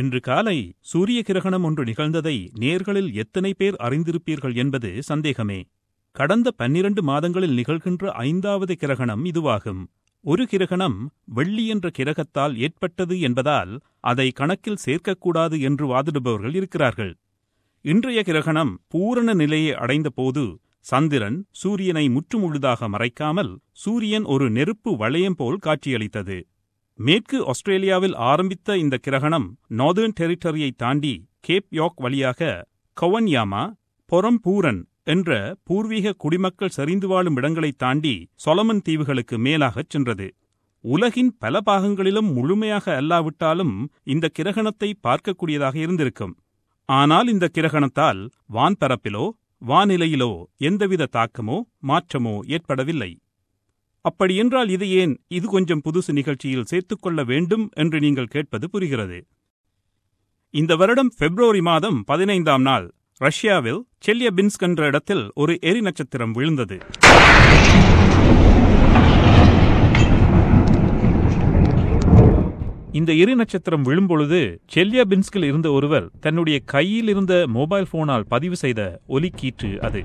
இன்று காலை சூரிய கிரகணம் ஒன்று நிகழ்ந்ததை நேர்களில் எத்தனை பேர் அறிந்திருப்பீர்கள் என்பது சந்தேகமே கடந்த பன்னிரண்டு மாதங்களில் நிகழ்கின்ற ஐந்தாவது கிரகணம் இதுவாகும் ஒரு கிரகணம் வெள்ளி என்ற கிரகத்தால் ஏற்பட்டது என்பதால் அதை கணக்கில் சேர்க்கக்கூடாது என்று வாதிடுபவர்கள் இருக்கிறார்கள் இன்றைய கிரகணம் பூரண நிலையை அடைந்தபோது சந்திரன் சூரியனை முற்றுமுழுதாக மறைக்காமல் சூரியன் ஒரு நெருப்பு வளையம் போல் காட்சியளித்தது மேற்கு ஆஸ்திரேலியாவில் ஆரம்பித்த இந்த கிரகணம் நார்தர்ன் டெரிட்டரியை தாண்டி கேப் யாக் வழியாக கவன்யாமா பொரம்பூரன் என்ற பூர்வீக குடிமக்கள் செறிந்து வாழும் இடங்களைத் தாண்டி சொலமன் தீவுகளுக்கு மேலாகச் சென்றது உலகின் பல பாகங்களிலும் முழுமையாக அல்லாவிட்டாலும் இந்த கிரகணத்தை பார்க்கக்கூடியதாக இருந்திருக்கும் ஆனால் இந்த கிரகணத்தால் வான்பரப்பிலோ வானிலையிலோ எந்தவித தாக்கமோ மாற்றமோ ஏற்படவில்லை அப்படியென்றால் இது ஏன் இது கொஞ்சம் புதுசு நிகழ்ச்சியில் சேர்த்துக்கொள்ள வேண்டும் என்று நீங்கள் கேட்பது புரிகிறது இந்த வருடம் பிப்ரவரி மாதம் பதினைந்தாம் நாள் ரஷ்யாவில் செல்யபின்ஸ்க் என்ற இடத்தில் ஒரு எரி நட்சத்திரம் விழுந்தது இந்த எரி நட்சத்திரம் விழும்பொழுது செல்யாபின்ஸ்கில் இருந்த ஒருவர் தன்னுடைய கையில் இருந்த மொபைல் போனால் பதிவு செய்த ஒலிக்கீற்று அது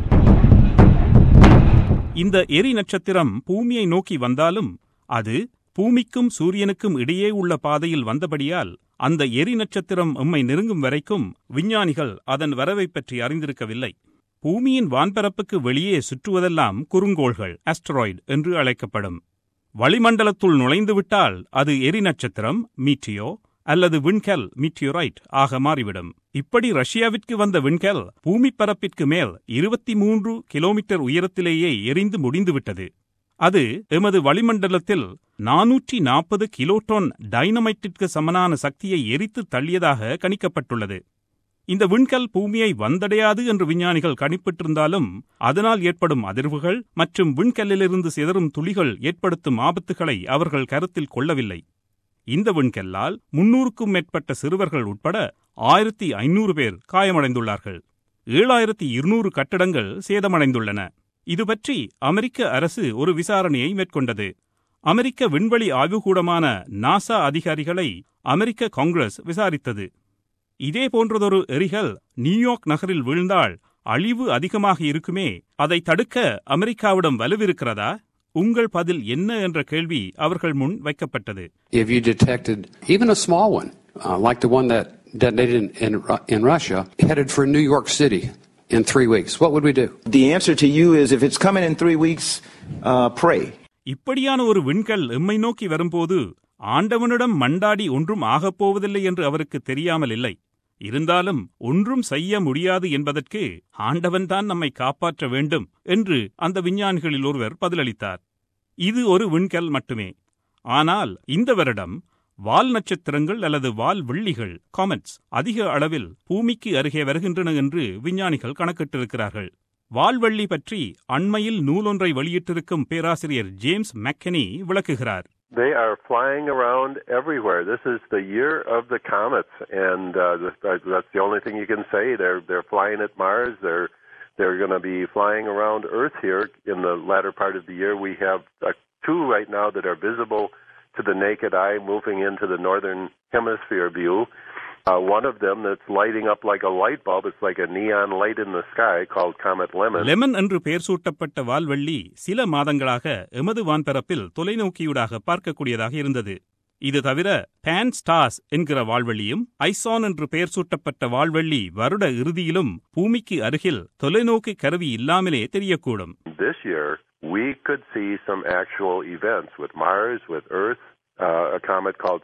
இந்த எரி நட்சத்திரம் பூமியை நோக்கி வந்தாலும் அது பூமிக்கும் சூரியனுக்கும் இடையே உள்ள பாதையில் வந்தபடியால் அந்த எரி நட்சத்திரம் எம்மை நெருங்கும் வரைக்கும் விஞ்ஞானிகள் அதன் வரவை பற்றி அறிந்திருக்கவில்லை பூமியின் வான்பரப்புக்கு வெளியே சுற்றுவதெல்லாம் குறுங்கோள்கள் அஸ்டராய்டு என்று அழைக்கப்படும் வளிமண்டலத்துள் நுழைந்துவிட்டால் அது எரி நட்சத்திரம் மீட்டியோ அல்லது விண்கல் மீட்டியோரைட் ஆக மாறிவிடும் இப்படி ரஷ்யாவிற்கு வந்த விண்கல் பூமி பரப்பிற்கு மேல் இருபத்தி மூன்று கிலோமீட்டர் உயரத்திலேயே எரிந்து முடிந்துவிட்டது அது எமது வளிமண்டலத்தில் நானூற்றி நாற்பது கிலோடோன் டைனமைட்டிற்கு சமனான சக்தியை எரித்து தள்ளியதாக கணிக்கப்பட்டுள்ளது இந்த விண்கல் பூமியை வந்தடையாது என்று விஞ்ஞானிகள் கணிப்பிட்டிருந்தாலும் அதனால் ஏற்படும் அதிர்வுகள் மற்றும் விண்கல்லிலிருந்து சிதறும் துளிகள் ஏற்படுத்தும் ஆபத்துகளை அவர்கள் கருத்தில் கொள்ளவில்லை இந்த விண்கல்லால் முன்னூறுக்கும் மேற்பட்ட சிறுவர்கள் உட்பட ஆயிரத்தி ஐநூறு பேர் காயமடைந்துள்ளார்கள் ஏழாயிரத்தி இருநூறு கட்டடங்கள் சேதமடைந்துள்ளன இது பற்றி அமெரிக்க அரசு ஒரு விசாரணையை மேற்கொண்டது அமெரிக்க விண்வெளி ஆய்வுகூடமான நாசா அதிகாரிகளை அமெரிக்க காங்கிரஸ் விசாரித்தது இதே போன்றதொரு எரிகல் நியூயார்க் நகரில் விழுந்தால் அழிவு அதிகமாக இருக்குமே அதை தடுக்க அமெரிக்காவிடம் வலுவிருக்கிறதா உங்கள் பதில் என்ன என்ற கேள்வி அவர்கள் முன் வைக்கப்பட்டது If you detected even a small one, uh, like the one that detonated in, in, Ru- in Russia, headed for New York City in three weeks, what would we do? The answer to you is if it's coming in three weeks, uh, pray. இப்படியான ஒரு விண்கல் எம்மை நோக்கி வரும்போது ஆண்டவனிடம் மண்டாடி ஒன்றும் ஆகப் போவதில்லை என்று அவருக்கு தெரியாமல் இல்லை இருந்தாலும் ஒன்றும் செய்ய முடியாது என்பதற்கு ஆண்டவன்தான் நம்மை காப்பாற்ற வேண்டும் என்று அந்த விஞ்ஞானிகளில் ஒருவர் பதிலளித்தார் இது ஒரு விண்கல் மட்டுமே ஆனால் இந்த வருடம் வால் நட்சத்திரங்கள் அல்லது வால் வெள்ளிகள் காமெட்ஸ் அதிக அளவில் பூமிக்கு அருகே வருகின்றன என்று விஞ்ஞானிகள் கணக்கிட்டிருக்கிறார்கள் வால்வள்ளி பற்றி அண்மையில் நூலொன்றை வெளியிட்டிருக்கும் பேராசிரியர் ஜேம்ஸ் மெக்கனி விளக்குகிறார் They are flying around everywhere. This is the year of the comets, and uh, th- th- that's the only thing you can say. They're they're flying at Mars. They're they're going to be flying around Earth here in the latter part of the year. We have uh, two right now that are visible to the naked eye, moving into the northern hemisphere view. Uh, one of them that's lighting up like a light bulb. It's like a neon light in the sky called Comet Lemon. Lemon என்று பெயர் சூட்டப்பட்ட வால்வள்ளி சில மாதங்களாக எமது வான்பரப்பில் தொலைநோக்கியூடாக பார்க்கக்கூடியதாக இருந்தது இது தவிர pan stars என்கிற வால்வெள்ளியும் ஐசான் என்று பெயர் சூட்டப்பட்ட வால்வெள்ளி வருட இறுதியிலும் பூமிக்கு அருகில் தொலைநோக்கி கருவி இல்லாமலே தெரியக்கூடும் this year, we could see some actual events with Mars, with Earth. Uh, a comet called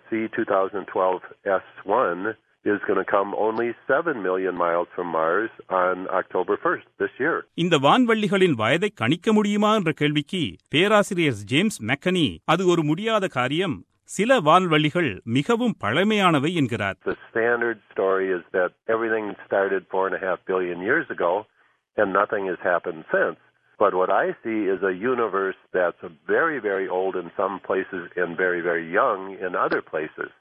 C2012 S1 is going to come only 7 million miles from Mars on October 1st this year. இந்த வான்வள்ளிகளின் வயதை கணிக்க முடியுமா என்ற கேள்விக்கு பேராசிரியர் James மெக்கனி அது ஒரு முடியாத காரியம் சில வான்வள்ளிகள் மிகவும் பழமையானவை என்கிறார் The standard story is that everything started four and a half billion years ago and nothing has happened since. But what I see is a universe that's very, very old in some places and very, very young in other places.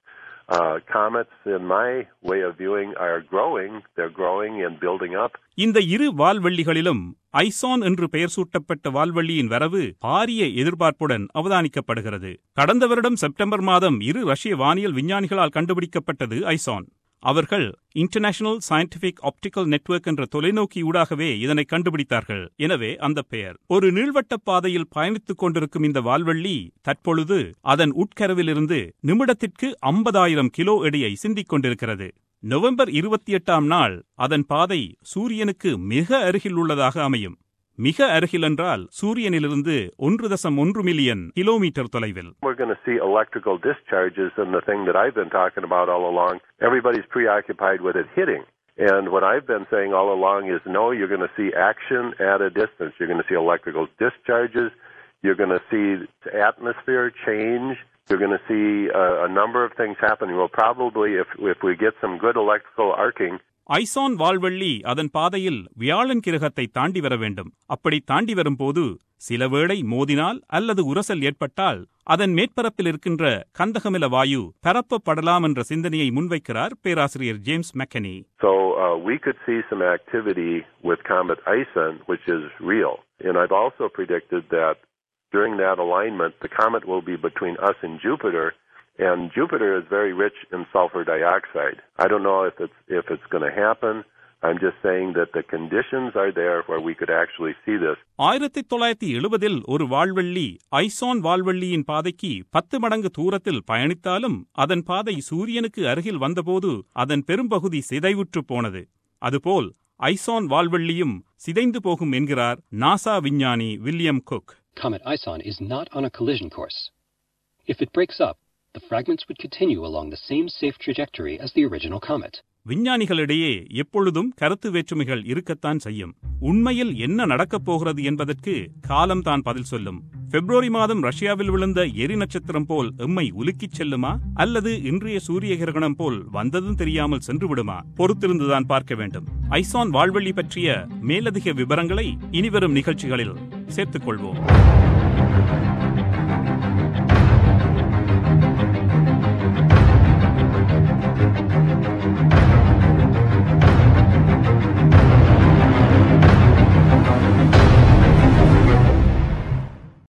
Uh, comets, in my way of viewing, are growing. They're growing and building up. இந்த இரு வால்வெள்ளிகளிலும் ஐசான் என்று பெயர் சூட்டப்பட்ட வால்வெள்ளியின் வரவு பாரிய எதிர்பார்ப்புடன் அவதானிக்கப்படுகிறது கடந்த வருடம் September மாதம் இரு ரஷ்ய வானியல் விஞ்ஞானிகளால் கண்டுபிடிக்கப்பட்டது ஐசான் அவர்கள் இன்டர்நேஷனல் சயின்டிபிக் ஆப்டிக்கல் நெட்வொர்க் என்ற தொலைநோக்கி ஊடாகவே இதனை கண்டுபிடித்தார்கள் எனவே அந்த பெயர் ஒரு நீள்வட்ட பாதையில் பயணித்துக் கொண்டிருக்கும் இந்த வால்வெள்ளி தற்பொழுது அதன் உட்கரவிலிருந்து நிமிடத்திற்கு ஐம்பதாயிரம் கிலோ எடையை சிந்திக் கொண்டிருக்கிறது நவம்பர் இருபத்தி எட்டாம் நாள் அதன் பாதை சூரியனுக்கு மிக அருகில் உள்ளதாக அமையும் மிக அருகில் என்றால் சூரியனிலிருந்து ஒன்று தசம் ஒன்று மில்லியன் கிலோமீட்டர் தொலைவில் We're going to see electrical discharges, and the thing that I've been talking about all along, everybody's preoccupied with it hitting. And what I've been saying all along is no, you're going to see action at a distance. You're going to see electrical discharges. You're going to see atmosphere change. You're going to see a, a number of things happening. Well, probably if, if we get some good electrical arcing, ஐசான் வால்வெள்ளி அதன் பாதையில் வியாழன் கிரகத்தை தாண்டி வர வேண்டும் அப்படி தாண்டி வரும்போது சில வேளை மோதினால் அல்லது உரசல் ஏற்பட்டால் அதன் மேற்பரப்பில் இருக்கின்ற கந்தகமில வாயு பரப்பப்படலாம் என்ற சிந்தனையை முன்வைக்கிறார் பேராசிரியர் James McKenney So uh, we could see some activity with Comet Ison, which is real. And I've also predicted that during that alignment, the comet will be between us and Jupiter, and Jupiter is very rich in sulfur dioxide. I don't know if it's if it's going to happen. I'm just saying that the conditions are there where we could actually see this. ஆயிரத்தி தொள்ளாயிரத்தி எழுபதில் ஒரு வால்வெள்ளி ஐசான் வால்வெள்ளியின் பாதைக்கு பத்து மடங்கு தூரத்தில் பயணித்தாலும் அதன் பாதை சூரியனுக்கு அருகில் வந்தபோது அதன் பெரும்பகுதி சிதைவுற்று போனது அதுபோல் ஐசான் வால்வெள்ளியும் சிதைந்து போகும் என்கிறார் நாசா விஞ்ஞானி William Cook Comet Ison is not on a collision course. If it breaks up, the fragments would continue along the same safe trajectory as the original comet. விஞ்ஞானிகளிடையே எப்பொழுதும் கருத்து வேற்றுமைகள் இருக்கத்தான் செய்யும் உண்மையில் என்ன நடக்கப் போகிறது என்பதற்கு காலம்தான் பதில் சொல்லும் பிப்ரவரி மாதம் ரஷ்யாவில் விழுந்த எரி நட்சத்திரம் போல் எம்மை உலுக்கிச் செல்லுமா அல்லது இன்றைய சூரிய கிரகணம் போல் வந்ததும் தெரியாமல் சென்று விடுமா பொறுத்திருந்துதான் பார்க்க வேண்டும் ஐசான் வாழ்வெள்ளி பற்றிய மேலதிக விவரங்களை இனிவரும் நிகழ்ச்சிகளில் சேர்த்துக் கொள்வோம்